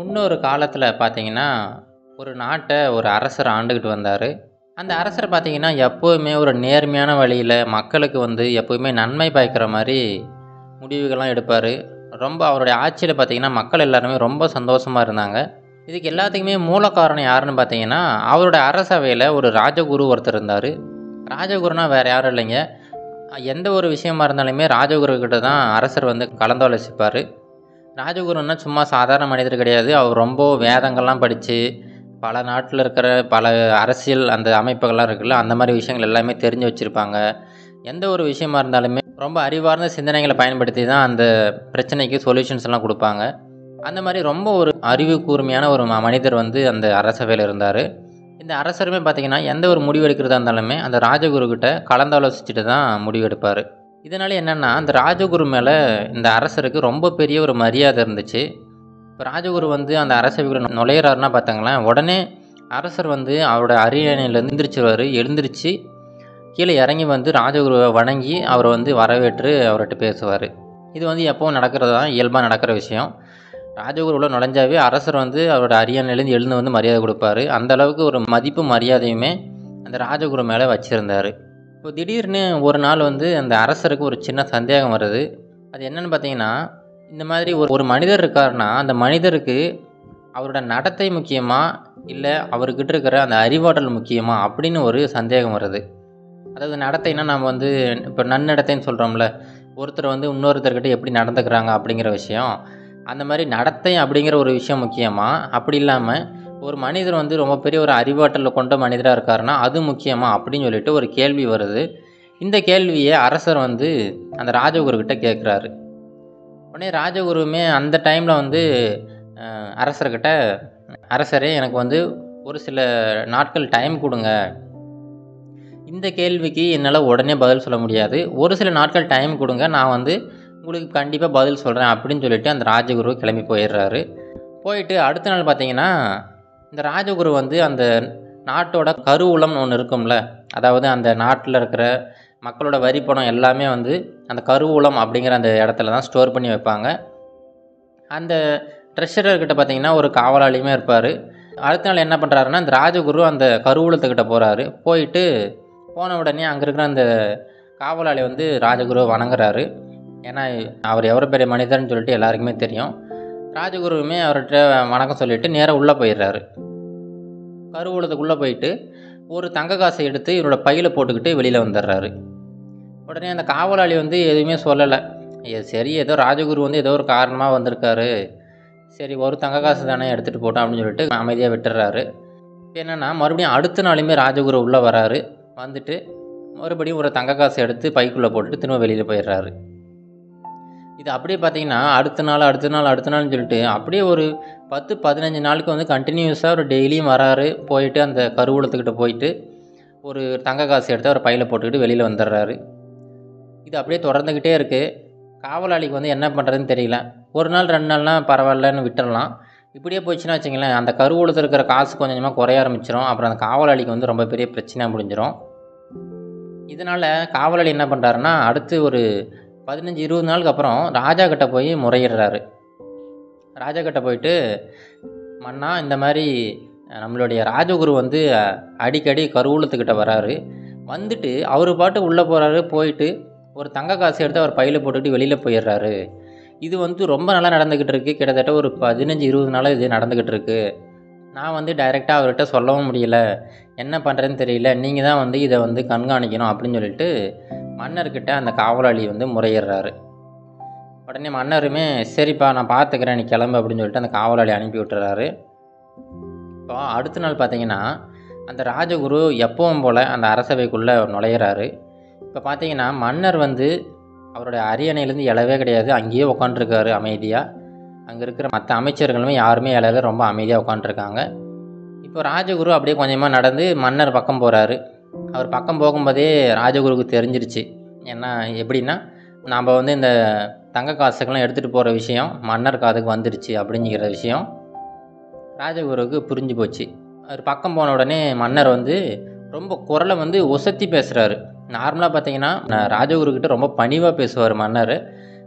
முன்னொரு காலத்தில் பார்த்தீங்கன்னா ஒரு நாட்டை ஒரு அரசர் ஆண்டுக்கிட்டு வந்தார் அந்த அரசர் பார்த்தீங்கன்னா எப்போவுமே ஒரு நேர்மையான வழியில் மக்களுக்கு வந்து எப்போவுமே நன்மை பயக்கிற மாதிரி முடிவுகள்லாம் எடுப்பார் ரொம்ப அவருடைய ஆட்சியில் பார்த்தீங்கன்னா மக்கள் எல்லாருமே ரொம்ப சந்தோஷமாக இருந்தாங்க இதுக்கு எல்லாத்துக்குமே மூல காரணம் யாருன்னு பார்த்தீங்கன்னா அவருடைய அரசவையில் ஒரு ராஜகுரு ஒருத்தர் இருந்தார் ராஜகுருனா வேறு யாரும் இல்லைங்க எந்த ஒரு விஷயமா இருந்தாலுமே ராஜகுரு கிட்ட தான் அரசர் வந்து கலந்தாலோசிப்பார் ராஜகுருன்னா சும்மா சாதாரண மனிதர் கிடையாது அவர் ரொம்ப வேதங்கள்லாம் படித்து பல நாட்டில் இருக்கிற பல அரசியல் அந்த அமைப்புகள்லாம் இருக்குல்ல அந்த மாதிரி விஷயங்கள் எல்லாமே தெரிஞ்சு வச்சுருப்பாங்க எந்த ஒரு விஷயமா இருந்தாலுமே ரொம்ப அறிவார்ந்த சிந்தனைகளை பயன்படுத்தி தான் அந்த பிரச்சனைக்கு சொல்யூஷன்ஸ் எல்லாம் கொடுப்பாங்க அந்த மாதிரி ரொம்ப ஒரு அறிவு கூர்மையான ஒரு ம- மனிதர் வந்து அந்த அரசவையில் இருந்தார் இந்த அரசருமே பார்த்தீங்கன்னா எந்த ஒரு முடிவு எடுக்கிறதா இருந்தாலுமே அந்த ராஜகுரு கிட்ட கலந்தாலோசிச்சுட்டு தான் முடிவு எடுப்பார் இதனால என்னென்னா அந்த ராஜகுரு மேலே இந்த அரசருக்கு ரொம்ப பெரிய ஒரு மரியாதை இருந்துச்சு இப்போ ராஜகுரு வந்து அந்த அரசவைக்குள்ள நுழையிறாருன்னா பார்த்தாங்களேன் உடனே அரசர் வந்து அவரோட அரியணையில் எந்திரிச்சிருவார் எழுந்திரிச்சு கீழே இறங்கி வந்து ராஜகுருவை வணங்கி அவரை வந்து வரவேற்று அவர்கிட்ட பேசுவார் இது வந்து எப்போவும் நடக்கிறது தான் இயல்பாக நடக்கிற விஷயம் ராஜகுரு உள்ள நுழைஞ்சாவே அரசர் வந்து அவரோட அரியணையிலேருந்து எழுந்து வந்து மரியாதை கொடுப்பாரு அந்த அளவுக்கு ஒரு மதிப்பு மரியாதையுமே அந்த ராஜகுரு மேலே வச்சுருந்தார் இப்போ திடீர்னு ஒரு நாள் வந்து அந்த அரசருக்கு ஒரு சின்ன சந்தேகம் வருது அது என்னன்னு பார்த்தீங்கன்னா இந்த மாதிரி ஒரு ஒரு மனிதர் இருக்காருன்னா அந்த மனிதருக்கு அவரோட நடத்தை முக்கியமா இல்லை அவர்கிட்ட இருக்கிற அந்த அறிவாற்றல் முக்கியமா அப்படின்னு ஒரு சந்தேகம் வருது அதாவது நடத்தைன்னா நம்ம வந்து இப்போ நன்னடத்தைன்னு சொல்கிறோம்ல ஒருத்தர் வந்து இன்னொருத்தர்கிட்ட எப்படி நடந்துக்கிறாங்க அப்படிங்கிற விஷயம் அந்த மாதிரி நடத்தை அப்படிங்கிற ஒரு விஷயம் முக்கியமா அப்படி இல்லாமல் ஒரு மனிதர் வந்து ரொம்ப பெரிய ஒரு அறிவாற்றல் கொண்ட மனிதராக இருக்காருன்னா அது முக்கியமா அப்படின்னு சொல்லிட்டு ஒரு கேள்வி வருது இந்த கேள்வியை அரசர் வந்து அந்த ராஜகுருக்கிட்ட கேட்குறாரு உடனே ராஜகுருவுமே அந்த டைமில் வந்து அஹ், அரசர்கிட்ட அரசரே எனக்கு வந்து ஒரு சில நாட்கள் டைம் கொடுங்க இந்த கேள்விக்கு என்னால் உடனே பதில் சொல்ல முடியாது ஒரு சில நாட்கள் டைம் கொடுங்க நான் வந்து உங்களுக்கு கண்டிப்பாக பதில் சொல்கிறேன் அப்படின்னு சொல்லிட்டு அந்த ராஜகுரு கிளம்பி போயிடுறாரு போயிட்டு அடுத்த நாள் பார்த்தீங்கன்னா இந்த ராஜகுரு வந்து அந்த நாட்டோட கருவூலம்னு ஒன்று இருக்கும்ல அதாவது அந்த நாட்டில் இருக்கிற மக்களோட வரி பணம் எல்லாமே வந்து அந்த கருவூலம் அப்படிங்கிற அந்த இடத்துல தான் ஸ்டோர் பண்ணி வைப்பாங்க அந்த ட்ரெஷரர் கிட்ட பார்த்தீங்கன்னா ஒரு காவலாளியுமே இருப்பார் அடுத்த நாள் என்ன பண்ணுறாருன்னா அந்த ராஜகுரு அந்த கருவூலத்துக்கிட்ட போகிறாரு போயிட்டு போன உடனே அங்கே இருக்கிற அந்த காவலாளி வந்து ராஜகுருவை வணங்குறாரு ஏன்னா அவர் எவ்வளோ பெரிய மனிதர்னு சொல்லிட்டு எல்லாருக்குமே தெரியும் ராஜகுருவுமே அவர்கிட்ட வணக்கம் சொல்லிட்டு நேராக உள்ளே போயிடுறாரு கருவூலத்துக்குள்ளே போயிட்டு ஒரு தங்க காசை எடுத்து இவரோட பையில் போட்டுக்கிட்டு வெளியில் வந்துடுறாரு உடனே அந்த காவலாளி வந்து எதுவுமே சொல்லலை சரி ஏதோ ராஜகுரு வந்து ஏதோ ஒரு காரணமாக வந்திருக்காரு சரி ஒரு தங்க காசு தானே எடுத்துகிட்டு போட்டோம் அப்படின்னு சொல்லிட்டு அமைதியாக விட்டுறாரு இப்போ என்னென்னா மறுபடியும் அடுத்த நாளுமே ராஜகுரு உள்ளே வராரு வந்துட்டு மறுபடியும் ஒரு தங்க காசு எடுத்து பைக்குள்ளே போட்டுட்டு திரும்ப வெளியில் போயிடுறாரு இது அப்படியே பார்த்தீங்கன்னா அடுத்த நாள் அடுத்த நாள் அடுத்த நாள்னு சொல்லிட்டு அப்படியே ஒரு பத்து பதினஞ்சு நாளுக்கு வந்து கண்டினியூஸாக ஒரு டெய்லியும் வராரு போயிட்டு அந்த கருவூலத்துக்கிட்ட போயிட்டு ஒரு தங்க காசு எடுத்து அவர் பையில் போட்டுக்கிட்டு வெளியில் வந்துடுறாரு இது அப்படியே தொடர்ந்துக்கிட்டே இருக்குது காவலாளிக்கு வந்து என்ன பண்ணுறதுன்னு தெரியல ஒரு நாள் ரெண்டு நாள்னால் பரவாயில்லன்னு விட்டுறலாம் இப்படியே போச்சுன்னா வச்சுங்களேன் அந்த கருவூலத்தில் இருக்கிற காசு கொஞ்சம் கொஞ்சமாக குறைய ஆரம்பிச்சிடும் அப்புறம் அந்த காவலாளிக்கு வந்து ரொம்ப பெரிய பிரச்சனையாக முடிஞ்சிடும் இதனால் காவலாளி என்ன பண்ணுறாருன்னா அடுத்து ஒரு பதினஞ்சு இருபது நாளுக்கு அப்புறம் ராஜா கிட்ட போய் முறையிடுறாரு ராஜா கிட்ட போயிட்டு மன்னா இந்த மாதிரி நம்மளுடைய ராஜகுரு வந்து அஹ், அடிக்கடி கருவூலத்துக்கிட்ட வராரு வந்துட்டு அவர் பாட்டு உள்ளே போகிறாரு போயிட்டு ஒரு தங்க காசு எடுத்து அவர் பையில் போட்டுக்கிட்டு வெளியில் போயிடுறாரு இது வந்து ரொம்ப நல்லா நடந்துக்கிட்டு இருக்கு கிட்டத்தட்ட ஒரு பதினஞ்சு இருபது நாளாக இது நடந்துக்கிட்டு இருக்கு நான் வந்து டைரெக்டாக அவர்கிட்ட சொல்லவும் முடியல என்ன பண்ணுறதுன்னு தெரியல நீங்கள் தான் வந்து இதை வந்து கண்காணிக்கணும் அப்படின்னு சொல்லிட்டு மன்னர்கிட்ட அந்த காவலாளி வந்து முறையிடுறாரு உடனே மன்னருமே சரிப்பா நான் பார்த்துக்கிறேன் நீ கிளம்பு அப்படின்னு சொல்லிட்டு அந்த காவலாளி அனுப்பி விட்டுறாரு இப்போ அடுத்த நாள் பார்த்தீங்கன்னா அந்த ராஜகுரு எப்பவும் போல் அந்த அரசவைக்குள்ளே நுழையிறாரு இப்போ பார்த்தீங்கன்னா மன்னர் வந்து அவருடைய அரியணையிலேருந்து எழவே கிடையாது அங்கேயே உட்காண்ட்ருக்காரு அமைதியாக அங்கே இருக்கிற மற்ற அமைச்சர்களுமே யாருமே எழல ரொம்ப அமைதியாக உட்காண்ட்ருக்காங்க இப்போ ராஜகுரு அப்படியே கொஞ்சமாக நடந்து மன்னர் பக்கம் போகிறாரு அவர் பக்கம் போகும்போதே ராஜகுருக்கு தெரிஞ்சிருச்சு ஏன்னா எப்படின்னா நாம் வந்து இந்த தங்க காசுக்கெல்லாம் எடுத்துகிட்டு போகிற விஷயம் மன்னர் காதுக்கு வந்துருச்சு அப்படிங்கிற விஷயம் ராஜகுருக்கு புரிஞ்சு போச்சு அவர் பக்கம் போன உடனே மன்னர் வந்து ரொம்ப குரலை வந்து ஒசத்தி பேசுகிறாரு நார்மலாக பார்த்தீங்கன்னா நான் ராஜகுருக்கிட்ட ரொம்ப பணிவாக பேசுவார் மன்னர்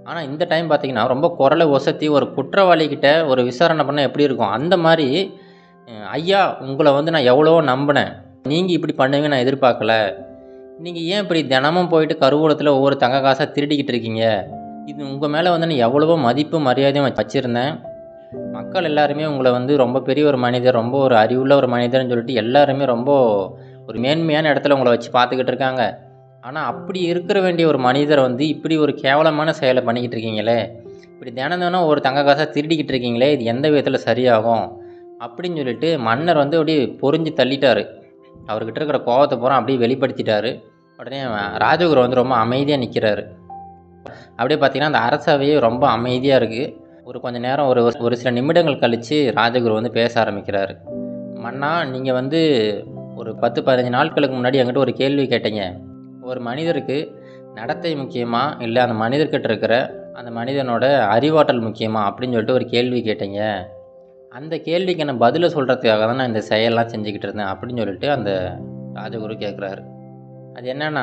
ஆனால் இந்த டைம் பார்த்தீங்கன்னா ரொம்ப குரலை ஒசத்தி ஒரு குற்றவாளிகிட்ட ஒரு விசாரணை பண்ணால் எப்படி இருக்கும் அந்த மாதிரி அஹ், ஐயா உங்களை வந்து நான் எவ்வளவோ நம்பினேன் நீங்கள் இப்படி பண்ணுவீங்க நான் எதிர்பார்க்கல நீங்கள் ஏன் இப்படி தினமும் போயிட்டு கருவூலத்தில் ஒவ்வொரு தங்க காசாக திருடிக்கிட்டு இருக்கீங்க இது உங்கள் மேலே வந்து நான் எவ்வளவோ மதிப்பு மரியாதையும் வச்சு- வச்சிருந்தேன் மக்கள் எல்லாருமே உங்களை வந்து ரொம்ப பெரிய ஒரு மனிதர் ரொம்ப ஒரு அறிவுள்ள ஒரு மனிதர்னு சொல்லிட்டு எல்லாருமே ரொம்ப ஒரு மேன்மையான இடத்துல உங்களை வச்சு பார்த்துக்கிட்டு இருக்காங்க ஆனால் அப்படி இருக்கிற வேண்டிய ஒரு மனிதர் வந்து இப்படி ஒரு கேவலமான செயலை பண்ணிக்கிட்டு இருக்கீங்களே இப்படி தினம் தினம் ஒரு தங்க காசாக திருடிக்கிட்டு இருக்கீங்களே இது எந்த விதத்தில் சரியாகும் அப்படின்னு சொல்லிட்டு மன்னர் வந்து அப்படியே பொறிஞ்சு தள்ளிட்டாரு அவர்கிட்ட இருக்கிற கோவத்தை பூரா அப்படியே வெளிப்படுத்திட்டாரு உடனே ராஜகுரு வந்து ரொம்ப அமைதியாக நிற்கிறாரு அப்படியே பார்த்தீங்கன்னா அந்த அரசவையே ரொம்ப அமைதியாக இருக்குது ஒரு கொஞ்ச நேரம் ஒரு ஒரு சில நிமிடங்கள் கழித்து ராஜகுரு வந்து பேச ஆரம்பிக்கிறாரு மன்னா நீங்கள் வந்து ஒரு பத்து பதினஞ்சு நாட்களுக்கு முன்னாடி என்கிட்ட ஒரு கேள்வி கேட்டீங்க ஒரு மனிதருக்கு நடத்தை முக்கியமா இல்லை அந்த மனிதர்கிட்ட இருக்கிற அந்த மனிதனோட அறிவாற்றல் முக்கியமா அப்படின்னு சொல்லிட்டு ஒரு கேள்வி கேட்டீங்க அந்த கேள்விக்கு என்ன பதிலை சொல்கிறதுக்காக தான் நான் இந்த செயலெல்லாம் செஞ்சுக்கிட்டு இருந்தேன் அப்படின்னு சொல்லிட்டு அந்த ராஜகுரு கேட்குறாரு அது என்னன்னா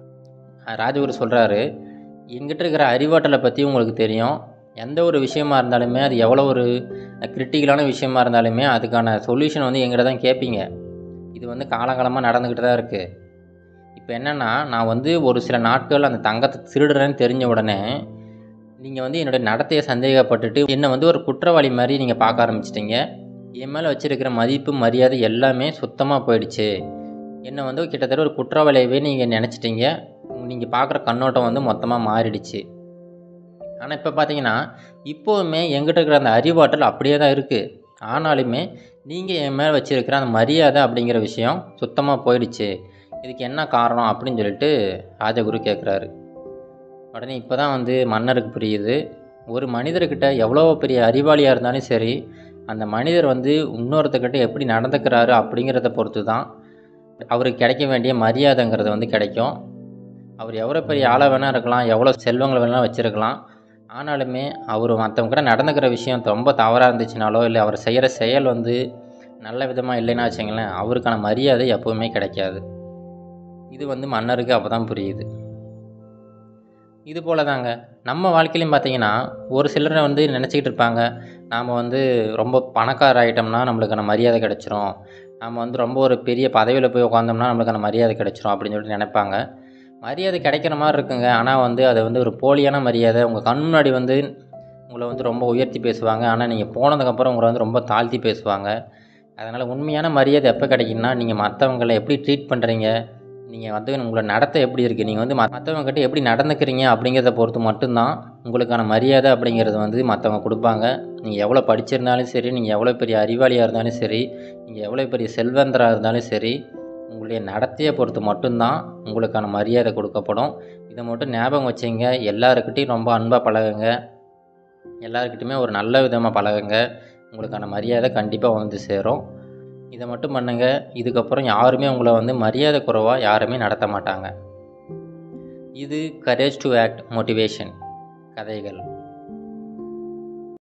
ராஜகுரு சொல்கிறாரு எங்கிட்ட இருக்கிற அறிவாற்றலை பற்றி உங்களுக்கு தெரியும் எந்த ஒரு விஷயமா இருந்தாலுமே அது எவ்வளோ ஒரு கிரிட்டிக்கலான விஷயமா இருந்தாலுமே அதுக்கான சொல்யூஷன் வந்து எங்கிட்ட தான் கேட்பீங்க இது வந்து காலகாலமாக நடந்துக்கிட்டு தான் இருக்குது இப்போ என்னென்னா நான் வந்து ஒரு சில நாட்கள் அந்த தங்கத்தை திருடுறேன்னு தெரிஞ்ச உடனே நீங்கள் வந்து என்னுடைய நடத்தையை சந்தேகப்பட்டுட்டு என்னை வந்து ஒரு குற்றவாளி மாதிரி நீங்கள் பார்க்க ஆரம்பிச்சிட்டிங்க என் மேலே வச்சுருக்கிற மதிப்பு மரியாதை எல்லாமே சுத்தமாக போயிடுச்சு என்னை வந்து கிட்டத்தட்ட ஒரு குற்றவாளியவே நீங்கள் நினச்சிட்டீங்க நீங்கள் பார்க்குற கண்ணோட்டம் வந்து மொத்தமாக மாறிடுச்சு ஆனால் இப்போ பார்த்தீங்கன்னா இப்போவுமே எங்கிட்ட இருக்கிற அந்த அறிவாற்றல் அப்படியே தான் இருக்குது ஆனாலுமே நீங்கள் என் மேலே வச்சுருக்கிற அந்த மரியாதை அப்படிங்கிற விஷயம் சுத்தமாக போயிடுச்சு இதுக்கு என்ன காரணம் அப்படின்னு சொல்லிட்டு ராஜகுரு கேட்குறாரு உடனே இப்போ தான் வந்து மன்னருக்கு புரியுது ஒரு மனிதர்கிட்ட எவ்வளோ பெரிய அறிவாளியாக இருந்தாலும் சரி அந்த மனிதர் வந்து இன்னொருத்தக்கிட்ட எப்படி நடந்துக்கிறாரு அப்படிங்கிறத பொறுத்து தான் அவருக்கு கிடைக்க வேண்டிய மரியாதைங்கிறது வந்து கிடைக்கும் அவர் எவ்வளோ பெரிய ஆளாக வேணால் இருக்கலாம் எவ்வளோ செல்வங்களை வேணால் வச்சுருக்கலாம் ஆனாலுமே அவர் மற்றவங்க கூட நடந்துக்கிற விஷயம் ரொம்ப தவறாக இருந்துச்சுனாலோ இல்லை அவர் செய்கிற செயல் வந்து நல்ல விதமாக இல்லைன்னா வச்சுங்களேன் அவருக்கான மரியாதை எப்போவுமே கிடைக்காது இது வந்து மன்னருக்கு அப்போ தான் புரியுது இது போல தாங்க நம்ம வாழ்க்கையிலையும் பார்த்தீங்கன்னா ஒரு சிலரை வந்து நினச்சிக்கிட்டு இருப்பாங்க நாம் வந்து ரொம்ப பணக்கார ஆகிட்டோம்னா நம்மளுக்கான மரியாதை கிடைச்சிரும் நாம் வந்து ரொம்ப ஒரு பெரிய பதவியில் போய் உட்காந்தோம்னா நம்மளுக்கான மரியாதை கிடைச்சிரும் அப்படின்னு சொல்லிட்டு நினைப்பாங்க மரியாதை கிடைக்கிற மாதிரி இருக்குங்க ஆனால் வந்து அது வந்து ஒரு போலியான மரியாதை உங்கள் கண் முன்னாடி வந்து உங்களை வந்து ரொம்ப உயர்த்தி பேசுவாங்க ஆனால் நீங்கள் போனதுக்கப்புறம் உங்களை வந்து ரொம்ப தாழ்த்தி பேசுவாங்க அதனால் உண்மையான மரியாதை எப்போ கிடைக்குன்னா நீங்கள் மற்றவங்களை எப்படி ட்ரீட் பண்ணுறீங்க நீங்கள் வந்து உங்களோட நடத்தை எப்படி இருக்குது நீங்கள் வந்து மற்றவங்ககிட்ட எப்படி நடந்துக்கிறீங்க அப்படிங்கிறத பொறுத்து மட்டும்தான் உங்களுக்கான மரியாதை அப்படிங்கிறது வந்து மற்றவங்க கொடுப்பாங்க நீங்கள் எவ்வளோ படிச்சிருந்தாலும் சரி நீங்கள் எவ்வளோ பெரிய அறிவாளியாக இருந்தாலும் சரி நீங்கள் எவ்வளோ பெரிய செல்வந்தராக இருந்தாலும் சரி உங்களுடைய நடத்தையை பொறுத்து மட்டும்தான் உங்களுக்கான மரியாதை கொடுக்கப்படும் இதை மட்டும் ஞாபகம் வச்சுங்க எல்லாருக்கிட்டையும் ரொம்ப அன்பாக பழகுங்க எல்லாருக்கிட்டையுமே ஒரு நல்ல விதமாக பழகுங்க உங்களுக்கான மரியாதை கண்டிப்பாக வந்து சேரும் இதை மட்டும் பண்ணுங்கள் இதுக்கப்புறம் யாருமே உங்களை வந்து மரியாதை குறைவாக யாருமே நடத்த மாட்டாங்க இது கரேஜ் டு ஆக்ட் மோட்டிவேஷன் கதைகள்